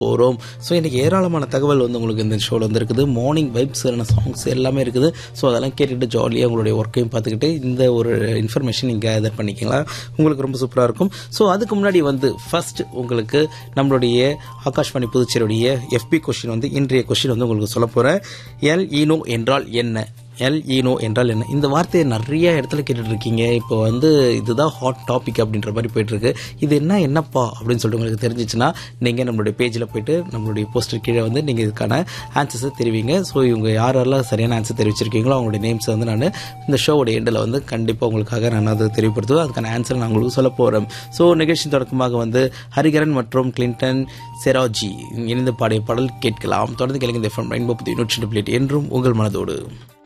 போகிறோம் ஸோ இன்றைக்கி ஏராளமான தகவல் வந்து உங்களுக்கு இந்த ஷோவில் வந்து இருக்குது மார்னிங் வைப்ஸான சாங்ஸ் எல்லாமே இருக்குது ஸோ அதெல்லாம் கேட்டுட்டு ஜாலியாக உங்களுடைய ஒர்க்கையும் பார்த்துக்கிட்டு இந்த ஒரு இன்ஃபர்மேஷன் நீங்கள் கேதர் பண்ணிக்கலாம் உங்களுக்கு ரொம்ப சூப்பராக இருக்கும் ஸோ அதுக்கு முன்னாடி வந்து ஃபர்ஸ்ட் உங்களுக்கு நம்மளுடைய ஆகாஷ்வாணி புதுச்சேரியுடைய எஃபி கொஷின் வந்து இன்றைய கொஷின் வந்து உங்களுக்கு சொல்ல போகிறேன் எல் ஈனோ என்றால் என்ன எல் ஈனோ என்றால் என்ன இந்த வார்த்தையை நிறைய இடத்துல கேட்டுட்டு இருக்கீங்க இப்போ வந்து இதுதான் ஹாட் டாபிக் அப்படின்ற மாதிரி போயிட்டு இருக்கு இது என்ன என்னப்பா அப்படின்னு சொல்லிட்டு உங்களுக்கு தெரிஞ்சிச்சுன்னா நீங்கள் நம்மளுடைய பேஜில் போயிட்டு நம்மளுடைய போஸ்டர் கீழே வந்து நீங்கள் இதுக்கான ஆன்சர்ஸை தெரிவிங்க ஸோ இவங்க யாரெல்லாம் சரியான ஆன்சர் தெரிவிச்சிருக்கீங்களோ அவங்களுடைய நேம்ஸை வந்து நான் இந்த ஷோவோட எண்டில் வந்து கண்டிப்பாக உங்களுக்காக நான் அதை தெரியப்படுத்துவேன் அதுக்கான ஆன்சர் நான் உங்களுக்கு சொல்ல போகிறேன் ஸோ நிகழ்ச்சி தொடக்கமாக வந்து ஹரிகரன் மற்றும் கிளின்டன் செராஜி இணைந்து பாடிய பாடல் கேட்கலாம் தொடர்ந்து கேளுங்க இந்த எஃப்எம் ரெயின்போ புதிய நூற்றி என்றும் உங்கள் மனதோடு